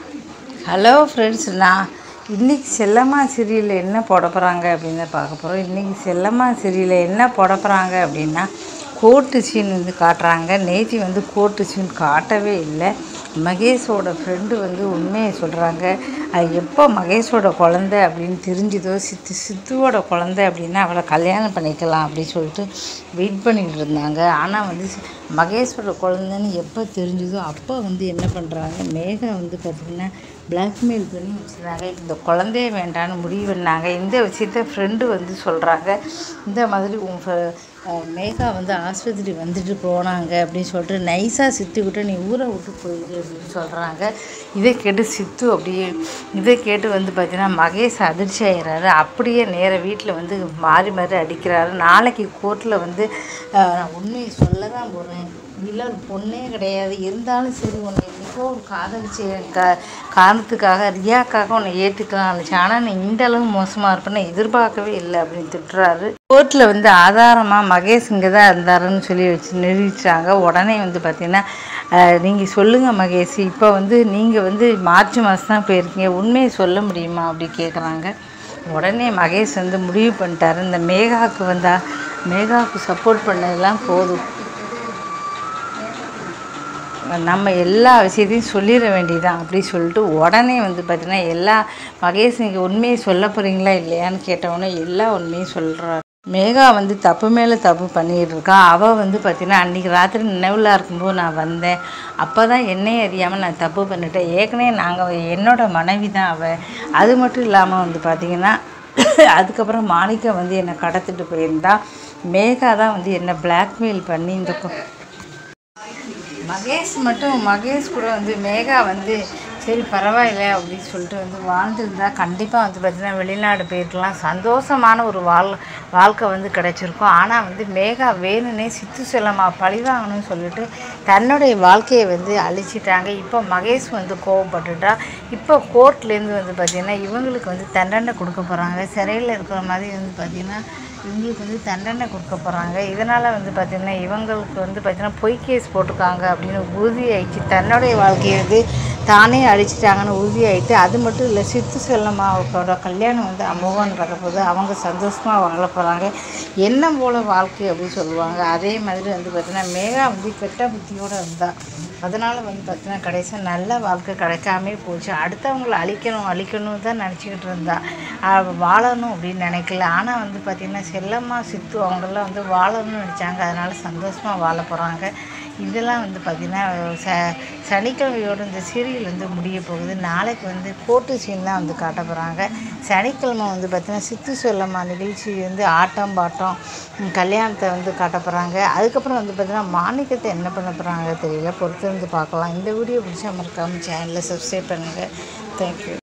hello friends நான் இன்றைக்கி செல்லம்மா சீரியலில் என்ன போட போகிறாங்க அப்படின்னு பார்க்க போகிறோம் இன்றைக்கி செல்லம்மா சீரியலில் என்ன போட போகிறாங்க அப்படின்னா கோர்ட்டு சீன் வந்து காட்டுறாங்க நேத்தி வந்து கோர்ட்டு சீன் காட்டவே இல்லை மகேஷோட ஃப்ரெண்டு வந்து உண்மையை சொல்கிறாங்க அது எப்போ மகேஷோட குழந்தை அப்படின்னு தெரிஞ்சுதோ சித்து சித்துவோட குழந்தை அப்படின்னா அவளை கல்யாணம் பண்ணிக்கலாம் அப்படின்னு சொல்லிட்டு வெயிட் பண்ணிக்கிட்டு இருந்தாங்க ஆனால் வந்து சி- மகேஷோட குழந்தைன்னு எப்போ தெரிஞ்சுதோ அப்போ வந்து என்ன பண்ணுறாங்க மேகா வந்து பார்த்திங்கன்னா பிளாக்மெயில் பண்ணி வச்சுருந்தாங்க இந்த குழந்தைய வேண்டான்னு முடிவு பண்ணாங்க இந்த விஷயத்த ஃப்ரெண்டு வந்து சொல்கிறாங்க இந்த மாதிரி உன் fr- அஹ் மேகா வந்து ஆஸ்பத்திரி வந்துட்டு போனாங்க அப்படின்னு சொல்லிட்டு நைஸாக சித்துக்கிட்ட நீ ஊரை விட்டு போயிடு அப்படின்னு சொல்கிறாங்க இதை கேட்டு சித்து அப்படியே இதை கேட்டு வந்து பார்த்தீங்கன்னா மகேஷ் அதிர்ச்சி ஆகிறாரு அப்படியே நேர வீட்டில் வந்து மாறி மாறி அடிக்கிறாரு நாளைக்கு கோர்ட்டில் வந்து அஹ், நான் உண்மையை சொல்ல தான் போகிறேன் இல்லை ஒரு பொண்ணே கிடையாது இருந்தாலும் சரி உன்னை என்னைக்கோ ஒரு காதலிச்சு க காரணத்துக்காக ரியாக்காக உன்னை ஏற்றுக்கலாம் நினச்சேன் ஆனால் நீ இந்த அளவு மோசமாக இருப்பேன்னு எதிர்பார்க்கவே இல்லை அப்படின்னு திட்டுறாரு கோர்ட்டில் வந்து ஆதாரமாக மகேஷ் இங்கே தான் இருந்தாருன்னு சொல்லி வச்சு நிரூபிச்சாங்க உடனே வந்து பார்த்தீங்கன்னா நீங்கள் சொல்லுங்கள் மகேஷ் இப்போ வந்து நீங்கள் வந்து மார்ச் மாதம் தான் போயிருக்கீங்க உண்மையை சொல்ல முடியுமா அப்படி கேட்குறாங்க உடனே மகேஷ் வந்து முடிவு பண்ணிட்டாரு இந்த மேகாவுக்கு வந்தா மேகாவுக்கு சப்போர்ட் பண்ணதெல்லாம் போதும் நம்ம எல்லா விஷயத்தையும் சொல்லிட வேண்டியதான் அப்படி சொல்லிட்டு உடனே வந்து பார்த்தீங்கன்னா எல்லா மகேஷ் நீங்கள் உண்மையை சொல்ல போகிறீங்களா இல்லையான்னு கேட்டவுடனே எல்லா உண்மையும் சொல்கிறார் மேகா வந்து தப்பு மேலே தப்பு பண்ணிக்கிட்டு இருக்கா அவள் வந்து பார்த்தீங்கன்னா அன்றைக்கி ராத்திரி நினைவில் இருக்கும்போது நான் வந்தேன் அப்போ தான் என்னையே அறியாமல் நான் தப்பு பண்ணிட்டேன் ஏற்கனவே நாங்கள் என்னோட மனைவி தான் அவள் அது மட்டும் இல்லாமல் வந்து பார்த்திங்கன்னா அதுக்கப்புறம் மாணிக்கா வந்து என்னை கடத்திட்டு போயிருந்தா மேகா தான் வந்து என்னை பிளாக்மெயில் பண்ணி இந்த கொ- மகேஷ் மட்டும் மகேஷ் கூட வந்து மேகா வந்து சரி பரவாயில்ல அப்படின்னு சொல்லிட்டு வந்து வாழ்ந்துருந்தா கண்டிப்பாக வந்து பார்த்தீங்கன்னா வெளிநாடு போயிருக்கலாம் சந்தோஷமான ஒரு வாழ் வாழ்க்கை வந்து கிடைச்சிருக்கும் ஆனால் வந்து மேகா வேணும்னே சித்து செல்லம்மா பழிவாங்கணும்னு சொல்லிட்டு தன்னுடைய வாழ்க்கையை வந்து அழிச்சிட்டாங்க இப்போ மகேஷ் வந்து கோவப்பட்டுட்டா இப்போ கோர்ட்லேருந்து வந்து பார்த்திங்கன்னா இவங்களுக்கு வந்து தண்டனை கொடுக்க போகிறாங்க சிறையில் இருக்கிற மாதிரி வந்து பார்த்திங்கன்னா இவங்களுக்கு வந்து தண்டனை கொடுக்க போகிறாங்க இதனால் வந்து பார்த்திங்கன்னா இவங்களுக்கு வந்து பார்த்திங்கன்னா பொய் கேஸ் போட்டிருக்காங்க அப்படின்னு உறுதியாயிடுச்சு தன்னுடைய வாழ்க்கையை வந்து தானே அழிச்சிட்டாங்கன்னு உறுதியாயிட்டு அது மட்டும் இல்லை சித்து செல்லம்மாவோட கல்யாணம் வந்து அமோகம் நடக்க போகுது அவங்க சந்தோஷமாக வாழ போகிறாங்க என்ன போல் வாழ்க்கை அப்படின்னு சொல்லுவாங்க அதே மாதிரி வந்து பார்த்திங்கன்னா மேகா வந்து கெட்ட புத்தியோடு இருந்தா அதனால் வந்து பார்த்திங்கன்னா கடைசியாக நல்ல வாழ்க்கை கிடைக்காமே போச்சு அடுத்தவங்களை அழிக்கணும் அழிக்கணும் தான் நினச்சிக்கிட்டு இருந்தா அவ வாழணும் அப்படின்னு நினைக்கல ஆனால் வந்து பார்த்திங்கன்னா செல்லம்மா சித்து அவங்கெல்லாம் வந்து வாழணும்னு நினச்சாங்க அதனால் சந்தோஷமாக வாழ போகிறாங்க இதெல்லாம் வந்து பார்த்திங்கன்னா ச சனிக்கிழமையோட இந்த சீரியல் வந்து முடிய போகுது நாளைக்கு வந்து கோர்ட்டு சீன்லாம் வந்து காட்ட போகிறாங்க சனிக்கிழமை வந்து பார்த்திங்கன்னா சித்து செல்லம்மா நிகழ்ச்சி வந்து ஆட்டம் பாட்டம் ம், கல்யாணத்தை வந்து காட்ட போகிறாங்க அதுக்கப்புறம் வந்து பார்த்திங்கன்னா மாணிக்கத்தை என்ன பண்ண போகிறாங்க தெரியல பொறுத்து வந்து பார்க்கலாம் இந்த வீடியோ பிடிச்சா மறக்காமல் சேனலில் சப்ஸ்கிரைப் பண்ணுங்கள் தேங்க்யூ